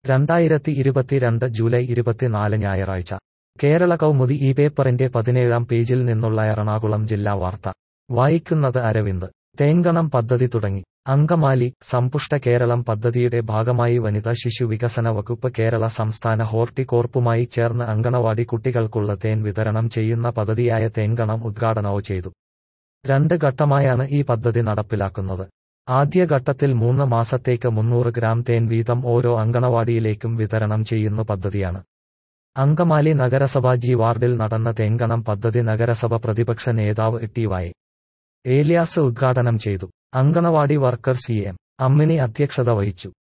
രണ്ടായിരത്തി ഇരുപത്തിരണ്ട് ജൂലൈ ഇരുപത്തിനാല് ഞായറാഴ്ച കേരള കൗമുദി ഈ പേപ്പറിന്റെ പതിനേഴാം പേജിൽ നിന്നുള്ള എറണാകുളം ജില്ലാ വാർത്ത വായിക്കുന്നത് അരവിന്ദ് തേങ്കണം പദ്ധതി തുടങ്ങി അങ്കമാലി സമ്പുഷ്ട കേരളം പദ്ധതിയുടെ ഭാഗമായി വനിതാ ശിശു വികസന വകുപ്പ് കേരള സംസ്ഥാന ഹോർട്ടികോർപ്പുമായി ചേർന്ന് അങ്കണവാടി കുട്ടികൾക്കുള്ള തേൻ വിതരണം ചെയ്യുന്ന പദ്ധതിയായ തേങ്കണം ഉദ്ഘാടനവും ചെയ്തു രണ്ട് ഘട്ടമായാണ് ഈ പദ്ധതി നടപ്പിലാക്കുന്നത് ആദ്യ ഘട്ടത്തിൽ മൂന്ന് മാസത്തേക്ക് മുന്നൂറ് ഗ്രാം തേൻ വീതം ഓരോ അങ്കണവാടിയിലേക്കും വിതരണം ചെയ്യുന്ന പദ്ധതിയാണ് അങ്കമാലി നഗരസഭ ജി വാർഡിൽ നടന്ന തേങ്കണം പദ്ധതി നഗരസഭ പ്രതിപക്ഷ നേതാവ് ടി വൈ ഏലിയാസ് ഉദ്ഘാടനം ചെയ്തു anganwadi worker C M Ammini അധ്യക്ഷത വഹിച്ചു